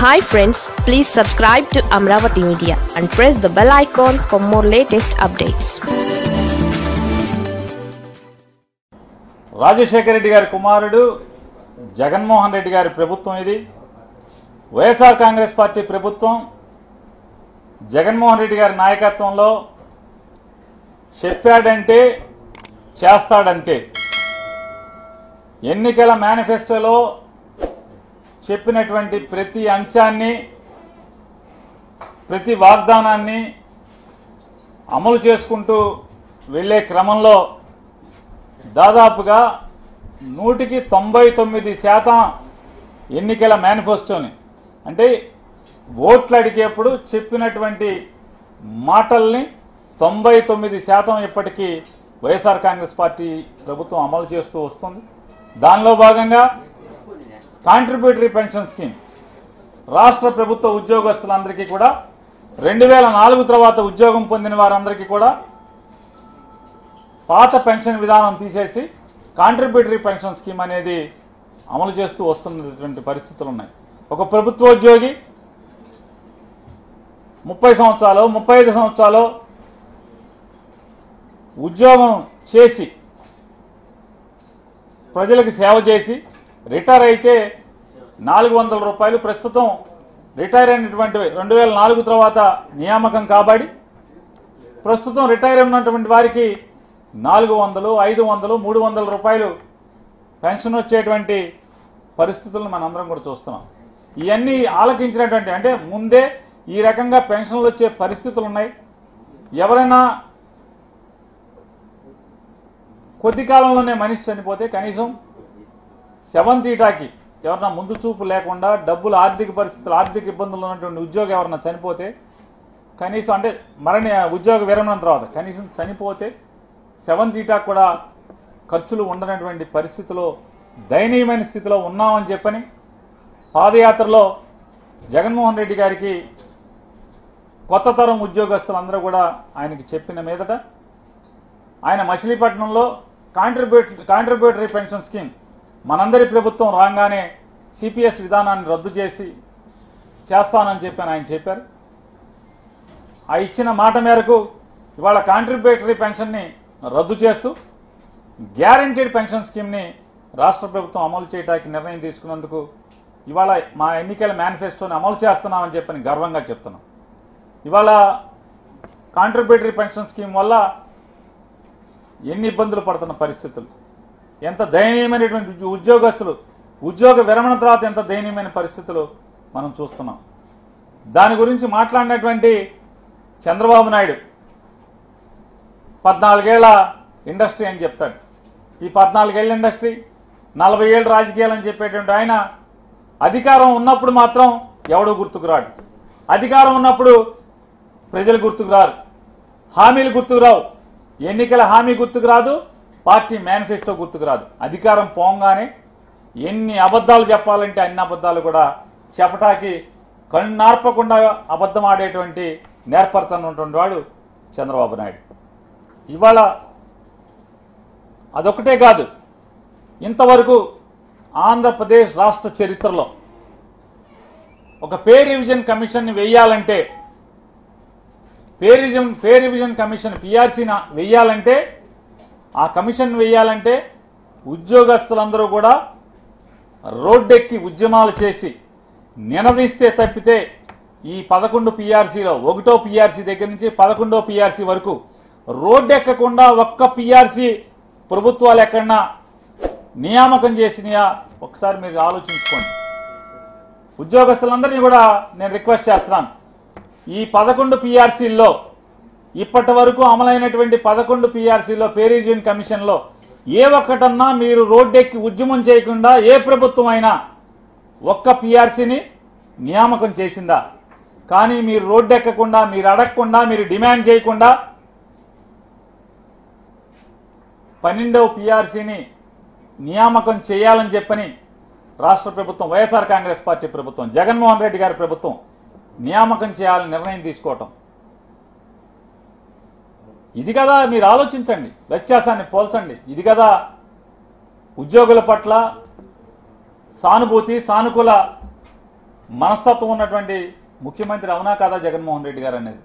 hi friends please subscribe to Amaravati Media and press the bell icon for more latest updates Rajasekhara Reddy గారి కుమారుడు జగన్మోహన్ రెడ్డి గారి ప్రభుత్వం ఇది వైఎస్ఆర్ కాంగ్రెస్ పార్టీ ప్రభుత్వం జగన్మోహన్ రెడ్డి గారి నాయకత్వంలో చెప్పాడంటే చేస్తాడంటే ఎన్నికల మేనిఫెస్టోలో చెప్పినటువంటి ప్రతి అంశాన్ని ప్రతి వాగ్దానాన్ని అమలు చేసుకుంటూ వెళ్ళే క్రమంలో దాదాపుగా నూటికి తొంభై తొమ్మిది శాతం ఎన్నికల మేనిఫెస్టోని అంటే ఓట్లు అడిగేప్పుడు చెప్పినటువంటి మాటల్ని తొంభై తొమ్మిది శాతం ఇప్పటికీ వైఎస్ఆర్ కాంగ్రెస్ పార్టీ ప్రభుత్వం అమలు చేస్తూ వస్తుంది దానిలో భాగంగా కాంట్రిబ్యూటరీ పెన్షన్ స్కీమ్ రాష్ట్ర ప్రభుత్వ ఉద్యోగస్తులందరికీ కూడా రెండు వేల నాలుగు తర్వాత ఉద్యోగం పొందిన వారందరికీ కూడా పాత పెన్షన్ విధానం తీసేసి కాంట్రిబ్యూటరీ పెన్షన్ స్కీమ్ అనేది అమలు చేస్తూ వస్తున్నటువంటి పరిస్థితులు ఉన్నాయి ఒక ప్రభుత్వోద్యోగి ముప్పై సంవత్సరాలు ముప్పై ఐదు సంవత్సరాలు ఉద్యోగం చేసి ప్రజలకు సేవ చేసి రిటైర్ అయితే నాలుగు వందల రూపాయలు ప్రస్తుతం రిటైర్ అయినటువంటి రెండు వేల నాలుగు తర్వాత నియామకం కాబడి ప్రస్తుతం రిటైర్ అయినటువంటి వారికి నాలుగు వందలు ఐదు వందలు మూడు వందల రూపాయలు పెన్షన్ వచ్చేటువంటి పరిస్థితులను మనందరం కూడా చూస్తున్నాం ఇవన్నీ ఆలకించినటువంటి అంటే ముందే ఈ రకంగా పెన్షన్లు వచ్చే పరిస్థితులు ఉన్నాయి ఎవరైనా కొద్ది కాలంలోనే మనిషి చనిపోతే కనీసం సెవెన్ తీటాకి ఎవరన్నా ముందు చూపు లేకుండా డబ్బులు ఆర్థిక పరిస్థితులు ఆర్థిక ఇబ్బందులు ఉన్నటువంటి ఉద్యోగం ఎవరన్నా చనిపోతే కనీసం అంటే మరణ ఉద్యోగ విరమణ తర్వాత కనీసం చనిపోతే సెవెన్ తీటాకు కూడా ఖర్చులు ఉండనటువంటి పరిస్థితిలో దయనీయమైన స్థితిలో ఉన్నామని చెప్పని పాదయాత్రలో జగన్మోహన్ రెడ్డి గారికి కొత్త తరం ఉద్యోగస్తులందరూ కూడా ఆయనకి చెప్పిన మీదట ఆయన మచిలీపట్నంలో కాంట్రిబ్యూట్ కాంట్రిబ్యూటరీ పెన్షన్ స్కీమ్ మనందరి ప్రభుత్వం రాగానే సిపిఎస్ విధానాన్ని రద్దు చేసి చేస్తానని చెప్పి ఆయన చెప్పారు ఆ ఇచ్చిన మాట మేరకు ఇవాళ కాంట్రిబ్యూటరీ పెన్షన్ని రద్దు చేస్తూ గ్యారంటీడ్ పెన్షన్ స్కీమ్ని రాష్ట్ర ప్రభుత్వం అమలు చేయడానికి నిర్ణయం తీసుకున్నందుకు ఇవాళ మా ఎన్నికల మేనిఫెస్టోని అమలు చేస్తున్నామని చెప్పని గర్వంగా చెప్తున్నాం ఇవాళ కాంట్రిబ్యూటరీ పెన్షన్ స్కీమ్ వల్ల ఎన్ని ఇబ్బందులు పడుతున్న పరిస్థితులు ఎంత దయనీయమైనటువంటి ఉద్యో- ఉద్యోగస్తులు ఉద్యోగ విరమణ తర్వాత ఎంత దయనీయమైన పరిస్థితులు మనం చూస్తున్నాం దాని గురించి మాట్లాడినటువంటి చంద్రబాబు నాయుడు పద్నాలుగేళ్ల ఇండస్ట్రీ అని చెప్తాడు ఈ పద్నాలుగేళ్ల ఇండస్ట్రీ నలభై ఏళ్ళు రాజకీయాలని చెప్పేటువంటి ఆయన అధికారం ఉన్నప్పుడు మాత్రం ఎవడో గుర్తుకు రాడు అధికారం ఉన్నప్పుడు ప్రజలు గుర్తుకు రారు హామీలు గుర్తుకు రావు ఎన్నికల హామీ గుర్తుకు రాదు పార్టీ మేనిఫెస్టో గుర్తుకు రాదు అధికారం పోంగానే ఎన్ని అబద్ధాలు చెప్పాలంటే అన్ని అబద్ధాలు కూడా చెప్పటానికి కಣ್ಣార్పకుండా అబద్ధం ఆడేటువంటి నేర్పరతనం ఉన్నటువంటి వాడు చంద్రబాబు నాయుడు ఇవాళ అదొకటే కాదు ఇంతవరకు ఆంధ్రప్రదేశ్ రాష్ట్ర చరిత్రలో ఒక పే రివిజన్ కమిషన్ని వెయ్యాలంటే pay revision pay revision commission పిఆర్సీని వెయ్యాలంటే ఆ కమిషన్ వెయ్యాలంటే ఉద్యోగస్తులందరూ కూడా రోడ్డెక్కి ఉద్యమాలు చేసి నినదీస్తే తప్పితే ఈ పదకొండు పిఆర్సీలో ఒకటో పిఆర్సీ దగ్గర నుంచి పదకొండో పిఆర్సీ వరకు రోడ్డెక్కకుండా ఒక్క పిఆర్సీ ప్రభుత్వాలు ఎక్కడన్నా నియామకం చేసినాయా ఒకసారి మీరు ఆలోచించుకోండి ఉద్యోగస్తులందరినీ కూడా నేను రిక్వెస్ట్ చేస్తున్నాను ఈ పదకొండు పిఆర్సీల్లో ఇప్పటి వరకు అమలైనటువంటి పదకొండు పిఆర్సీలో పేరీజియన్ కమిషన్లో ఏ ఒక్కటన్నా మీరు రోడ్డెక్కి ఉద్యమం చేయకుండా ఏ ప్రభుత్వం అయినా ఒక్క పిఆర్సీని నియామకం చేసిందా కానీ మీరు రోడ్డెక్కకుండా మీరు అడగకుండా మీరు డిమాండ్ చేయకుండా పన్నెండవ పిఆర్సీని నియామకం చేయాలని చెప్పని రాష్ట్ర ప్రభుత్వం వైఎస్ఆర్ కాంగ్రెస్ పార్టీ ప్రభుత్వం జగన్మోహన్ రెడ్డి గారి ప్రభుత్వం నియామకం చేయాలని నిర్ణయం తీసుకోవటం ఇది కదా మీరు ఆలోచించండి వ్యత్యాసాన్ని పోల్చండి ఇది కదా ఉద్యోగుల పట్ల సానుభూతి సానుకూల మనస్తత్వం ఉన్నటువంటి ముఖ్యమంత్రి అవునా కాదా జగన్మోహన్ రెడ్డి గారు అనేది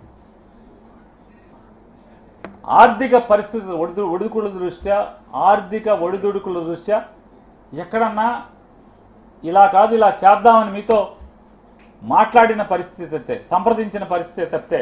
ఆర్థిక పరిస్థితులు ఒడిదు ఒడిదుకుల దృష్ట్యా ఆర్థిక ఒడిదుడుకుల దృష్ట్యా ఎక్కడన్నా ఇలా కాదు ఇలా చేద్దామని మీతో మాట్లాడిన పరిస్థితి తప్పితే సంప్రదించిన పరిస్థితి తప్పితే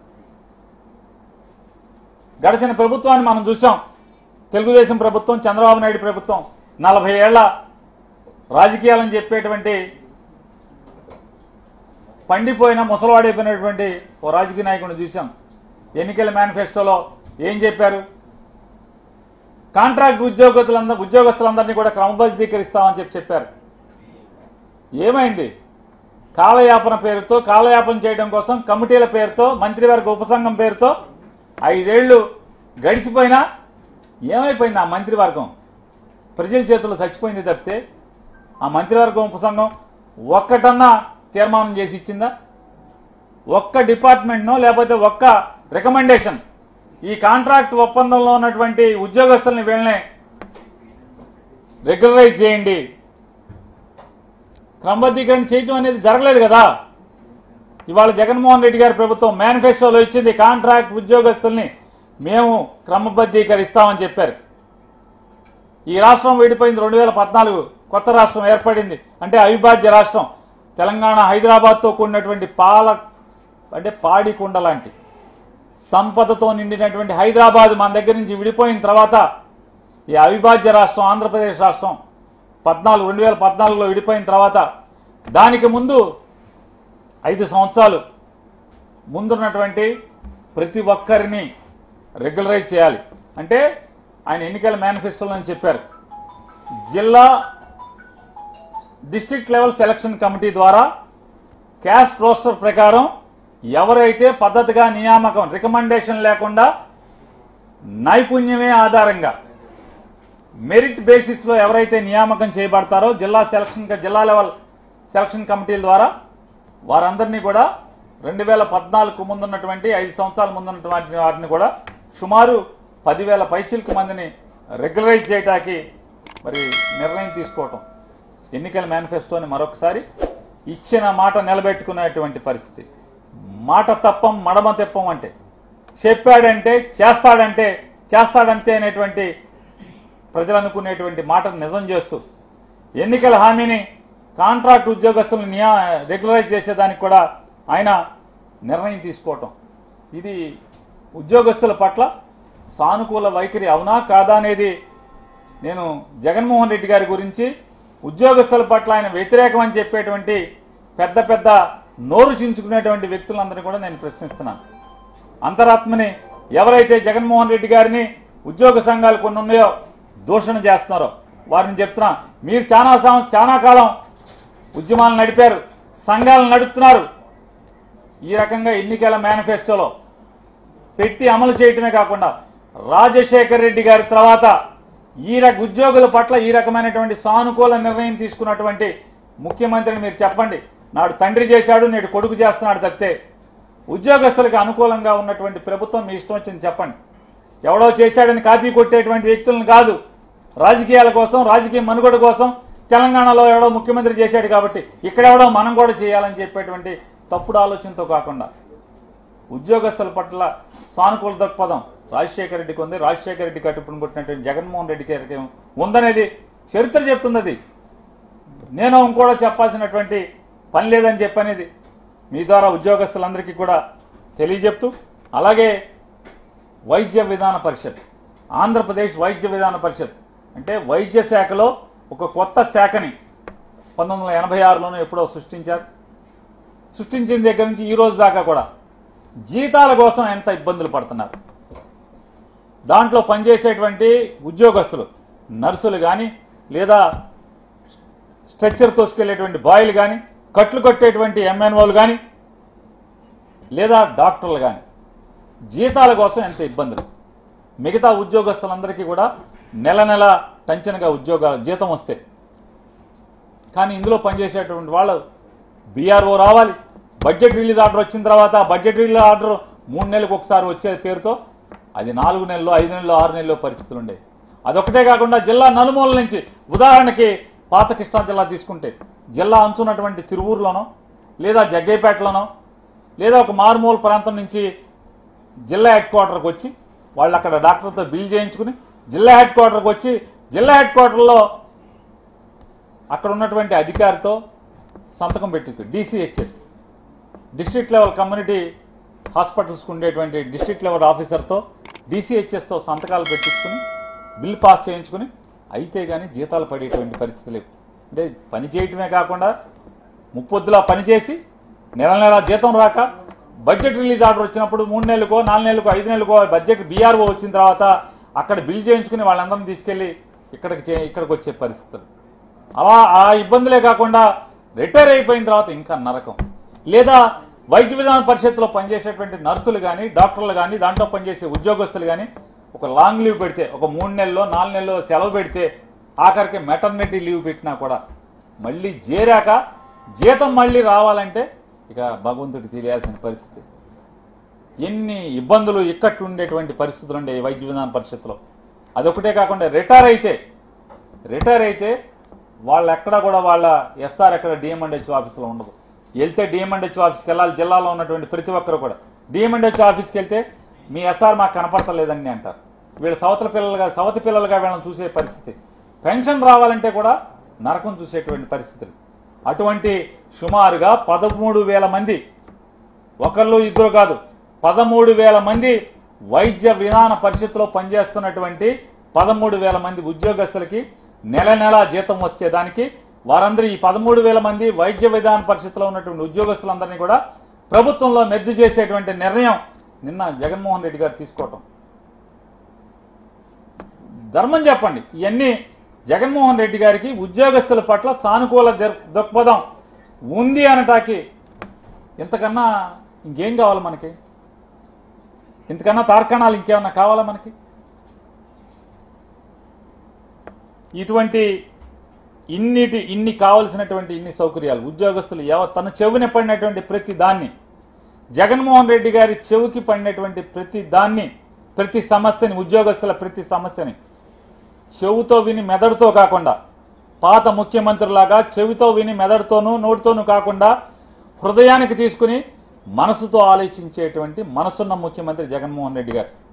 గడిచిన ప్రభుత్వాన్ని మనం చూసాం తెలుగుదేశం ప్రభుత్వం చంద్రబాబు నాయుడు ప్రభుత్వం నలభై ఏళ్ల రాజకీయాలని చెప్పేటువంటి పండిపోయిన ముసలవాడైపోయినటువంటి ఓ రాజకీయ నాయకుడిని చూసాం ఎన్నికల మేనిఫెస్టోలో ఏం చెప్పారు కాంట్రాక్ట్ ఉద్యోగస్తులందరూ ఉద్యోగస్తులందరినీ కూడా క్రమబద్ధీకరిస్తామని చెప్పి చెప్పారు ఏమైంది కాలయాపన పేరుతో కాలయాపన చేయడం కోసం కమిటీల పేరుతో మంత్రివర్గ ఉపసంఘం పేరుతో ఐదేళ్లు గడిచిపోయినా ఏమైపోయింది ఆ మంత్రివర్గం ప్రజల చేతుల్లో చచ్చిపోయింది తప్పితే ఆ మంత్రివర్గం ఉపసంఘం ఒక్కటన్నా తీర్మానం చేసి ఇచ్చిందా ఒక్క డిపార్ట్మెంట్నో లేకపోతే ఒక్క రికమెండేషన్ ఈ కాంట్రాక్ట్ ఒప్పందంలో ఉన్నటువంటి ఉద్యోగస్తుల్ని వీళ్ళని రెగ్యులరైజ్ చేయండి క్రమబద్ధీకరణ చేయటం అనేది జరగలేదు కదా ఇవాళ జగన్మోహన్ రెడ్డి గారి ప్రభుత్వం మేనిఫెస్టోలో ఇచ్చింది కాంట్రాక్ట్ ఉద్యోగస్తుల్ని మేము క్రమబద్ధీకరిస్తామని చెప్పారు ఈ రాష్ట్రం విడిపోయింది రెండు వేల పద్నాలుగు కొత్త రాష్ట్రం ఏర్పడింది అంటే అవిభాజ్య రాష్ట్రం తెలంగాణ హైదరాబాద్తో కూడినటువంటి పాల అంటే పాడి కుండ లాంటి సంపదతో నిండినటువంటి హైదరాబాద్ మన దగ్గర నుంచి విడిపోయిన తర్వాత ఈ అవిభాజ్య రాష్ట్రం ఆంధ్రప్రదేశ్ రాష్ట్రం పద్నాలుగు రెండు వేల పద్నాలుగులో విడిపోయిన తర్వాత దానికి ముందు ఐదు సంవత్సరాలు ముందున్నటువంటి ప్రతి ఒక్కరిని రెగ్యులరైజ్ చేయాలి అంటే ఆయన ఎన్నికల మేనిఫెస్టోలో చెప్పారు జిల్లా డిస్ట్రిక్ట్ లెవెల్ సెలక్షన్ కమిటీ ద్వారా క్యాస్ట్ రోస్టర్ ప్రకారం ఎవరైతే పద్ధతిగా నియామకం రికమెండేషన్ లేకుండా నైపుణ్యమే ఆధారంగా మెరిట్ బేసిస్ లో ఎవరైతే నియామకం చేయబడతారో జిల్లా సెలక్షన్ జిల్లా లెవెల్ సెలక్షన్ కమిటీల ద్వారా వారందరినీ కూడా రెండు వేల పద్నాలుగు ముందున్నటువంటి ఐదు సంవత్సరాల ముందున్నటువంటి వారిని కూడా సుమారు పదివేల పైచిలకు మందిని రెగ్యులరైజ్ చేయడానికి మరి నిర్ణయం తీసుకోవటం ఎన్నికల మేనిఫెస్టోని మరొకసారి ఇచ్చిన మాట నిలబెట్టుకునేటువంటి పరిస్థితి మాట తప్పం మడమ తెప్పం అంటే చెప్పాడంటే చేస్తాడంటే చేస్తాడంతే అనేటువంటి ప్రజలు అనుకునేటువంటి మాటను నిజం చేస్తూ ఎన్నికల హామీని కాంట్రాక్ట్ ఉద్యోగస్తులను నియా రెగ్యులరైజ్ చేసేదానికి కూడా ఆయన నిర్ణయం తీసుకోవటం ఇది ఉద్యోగస్తుల పట్ల సానుకూల వైఖరి అవునా కాదా అనేది నేను జగన్మోహన్ రెడ్డి గారి గురించి ఉద్యోగస్తుల పట్ల ఆయన వ్యతిరేకం అని చెప్పేటువంటి పెద్ద పెద్ద నోరు చించుకునేటువంటి వ్యక్తులందరినీ కూడా నేను ప్రశ్నిస్తున్నాను అంతరాత్మని ఎవరైతే జగన్మోహన్ రెడ్డి గారిని ఉద్యోగ సంఘాలు కొన్ని ఉన్నాయో దూషణ చేస్తున్నారో వారిని చెప్తున్నా మీరు చాలా సం- చాలా కాలం ఉద్యమాలు నడిపారు సంఘాలను నడుపుతున్నారు ఈ రకంగా ఎన్నికల మేనిఫెస్టోలో పెట్టి అమలు చేయటమే కాకుండా రాజశేఖర్ రెడ్డి గారి తర్వాత ఈ రక ఉద్యోగుల పట్ల ఈ రకమైనటువంటి సానుకూల నిర్ణయం తీసుకున్నటువంటి ముఖ్యమంత్రిని మీరు చెప్పండి నాడు తండ్రి చేశాడు నేడు కొడుకు చేస్తున్నాడు తప్పితే ఉద్యోగస్తులకు అనుకూలంగా ఉన్నటువంటి ప్రభుత్వం మీ ఇష్టం వచ్చింది చెప్పండి ఎవడో చేశాడని కాపీ కొట్టేటువంటి వ్యక్తులను కాదు రాజకీయాల కోసం రాజకీయ మనుగడ కోసం తెలంగాణలో ఎవడో ముఖ్యమంత్రి చేశాడు కాబట్టి ఇక్కడెవడో మనం కూడా చేయాలని చెప్పేటువంటి తప్పుడు ఆలోచనతో కాకుండా ఉద్యోగస్తుల పట్ల సానుకూల దృక్పథం రాజశేఖర రెడ్డికి ఉంది రాజశేఖర రెడ్డి కట్టుపుని పుట్టినటువంటి జగన్మోహన్ రెడ్డికి గారికి ఉందనేది చరిత్ర చెప్తున్నది నేను ఇంకోటి చెప్పాల్సినటువంటి పని లేదని చెప్పనేది మీ ద్వారా ఉద్యోగస్తులందరికీ కూడా తెలియజెప్తూ అలాగే వైద్య విధాన పరిషత్ ఆంధ్రప్రదేశ్ వైద్య విధాన పరిషత్ అంటే వైద్య శాఖలో ఒక కొత్త శాఖని పంతొమ్మిది వందల ఎనభై ఆరులోనూ ఎప్పుడో సృష్టించారు సృష్టించిన దగ్గర నుంచి ఈ రోజు దాకా కూడా జీతాల కోసం ఎంత ఇబ్బందులు పడుతున్నారు దాంట్లో పనిచేసేటువంటి ఉద్యోగస్తులు నర్సులు కానీ లేదా స్ట్రెచ్చర్ తోసుకెళ్లేటువంటి బాయ్లు కానీ కట్లు కట్టేటువంటి ఎంఎన్ఓలు కానీ లేదా డాక్టర్లు కానీ జీతాల కోసం ఎంత ఇబ్బందులు మిగతా ఉద్యోగస్తులందరికీ కూడా నెల నెల టంచనగా ఉద్యోగాలు జీతం వస్తే కానీ ఇందులో పనిచేసేటువంటి వాళ్ళు బీఆర్ఓ రావాలి బడ్జెట్ రిలీజ్ ఆర్డర్ వచ్చిన తర్వాత బడ్జెట్ రిలీజ్ ఆర్డర్ మూడు నెలలకు ఒకసారి వచ్చే పేరుతో అది నాలుగు నెలలు ఐదు నెలలు ఆరు నెలలు పరిస్థితులు ఉండేవి అదొకటే కాకుండా జిల్లా నలుమూల నుంచి ఉదాహరణకి పాత కృష్ణా జిల్లా తీసుకుంటే జిల్లా అంచున్నటువంటి తిరువూరులోనో లేదా జగ్గైపేటలోనో లేదా ఒక మారుమూల ప్రాంతం నుంచి జిల్లా హెడ్ క్వార్టర్కి వచ్చి వాళ్ళు అక్కడ డాక్టర్తో బిల్ చేయించుకుని జిల్లా హెడ్ క్వార్టర్కి వచ్చి జిల్లా హెడ్ క్వార్టర్లో అక్కడ ఉన్నటువంటి అధికారితో సంతకం పెట్టి డిసిహెచ్ఎస్ డిస్ట్రిక్ట్ లెవెల్ కమ్యూనిటీ హాస్పిటల్స్కి ఉండేటువంటి డిస్ట్రిక్ట్ లెవెల్ ఆఫీసర్తో డిసిహెచ్ఎస్తో సంతకాలు పెట్టించుకుని బిల్ పాస్ చేయించుకుని అయితే కానీ జీతాలు పడేటువంటి పరిస్థితి లేవు అంటే పని చేయటమే కాకుండా ముప్పొద్దులా పనిచేసి నెల నెల జీతం రాక బడ్జెట్ రిలీజ్ ఆర్డర్ వచ్చినప్పుడు మూడు నెలలకో నాలుగు నెలలకో ఐదు నెలలకో బడ్జెట్ బీఆర్ఓ వచ్చిన తర్వాత అక్కడ బిల్ చేయించుకుని వాళ్ళందరినీ తీసుకెళ్లి ఇక్కడికి చే- ఇక్కడికి వచ్చే పరిస్థితులు అలా ఆ ఇబ్బందులే కాకుండా రిటైర్ అయిపోయిన తర్వాత ఇంకా నరకం లేదా వైద్య విధాన పరిషత్తులో పనిచేసేటువంటి నర్సులు కానీ డాక్టర్లు కానీ దాంట్లో పనిచేసే ఉద్యోగస్తులు కానీ ఒక లాంగ్ లీవ్ పెడితే ఒక మూడు నెలల్లో నాలుగు నెలల్లో సెలవు పెడితే ఆఖరికి మెటర్నిటీ లీవ్ పెట్టినా కూడా మళ్ళీ చేరాక జీతం మళ్ళీ రావాలంటే ఇక భగవంతుడికి తెలియాల్సిన పరిస్థితి ఎన్ని ఇబ్బందులు ఇక్కట్టు ఉండేటువంటి పరిస్థితులు ఉండే ఈ వైద్య విధాన పరిషత్తులో అదొకటే కాకుండా రిటైర్ అయితే రిటైర్ అయితే వాళ్ళు ఎక్కడ కూడా వాళ్ళ ఎస్ఆర్ ఎక్కడ డిఎంఎండ్హెచ్ ఆఫీసులో ఉండదు వెళ్తే డిఎంఎండ్హెచ్ ఆఫీస్కి వెళ్ళాలి జిల్లాలో ఉన్నటువంటి ప్రతి ఒక్కరు కూడా డిఎంఎండ్హెచ్ ఆఫీస్కి వెళ్తే మీ ఎస్ఆర్ మాకు కనపడతలేదని అంటారు వీళ్ళు సవతల పిల్లలుగా సవతి పిల్లలుగా వీళ్ళని చూసే పరిస్థితి పెన్షన్ రావాలంటే కూడా నరకం చూసేటువంటి పరిస్థితులు అటువంటి సుమారుగా పదమూడు వేల మంది ఒకళ్ళు ఇద్దరు కాదు పదమూడు వేల మంది వైద్య విధాన పరిషత్తులో పనిచేస్తున్నటువంటి పదమూడు వేల మంది ఉద్యోగస్తులకి నెల నెల జీతం వచ్చేదానికి వారందరూ ఈ పదమూడు వేల మంది వైద్య విధాన పరిషత్తులో ఉన్నటువంటి ఉద్యోగస్తులందరినీ కూడా ప్రభుత్వంలో మెర్జ్ చేసేటువంటి నిర్ణయం నిన్న జగన్మోహన్ రెడ్డి గారు తీసుకోవటం ధర్మం చెప్పండి ఇవన్నీ జగన్మోహన్ రెడ్డి గారికి ఉద్యోగస్తుల పట్ల సానుకూల దర్- దృక్పథం ఉంది అనటానికి ఇంతకన్నా ఇంకేం కావాలి మనకి ఇంతకన్నా తార్కాణాలు ఇంకేమన్నా కావాలా మనకి ఇటువంటి ఇన్నిటి ఇన్ని కావలసినటువంటి ఇన్ని సౌకర్యాలు ఉద్యోగస్తులు ఎవ తన చెవిన పడినటువంటి ప్రతి దాన్ని జగన్మోహన్ రెడ్డి గారి చెవికి పడినటువంటి ప్రతి దాన్ని ప్రతి సమస్యని ఉద్యోగస్తుల ప్రతి సమస్యని చెవుతో విని మెదడుతో కాకుండా పాత ముఖ్యమంత్రిలాగా చెవితో విని మెదడుతోనూ నోటితోనూ కాకుండా హృదయానికి తీసుకుని మనసుతో ఆలోచించేటువంటి మనసున్న ముఖ్యమంత్రి జగన్మోహన్ రెడ్డి గారు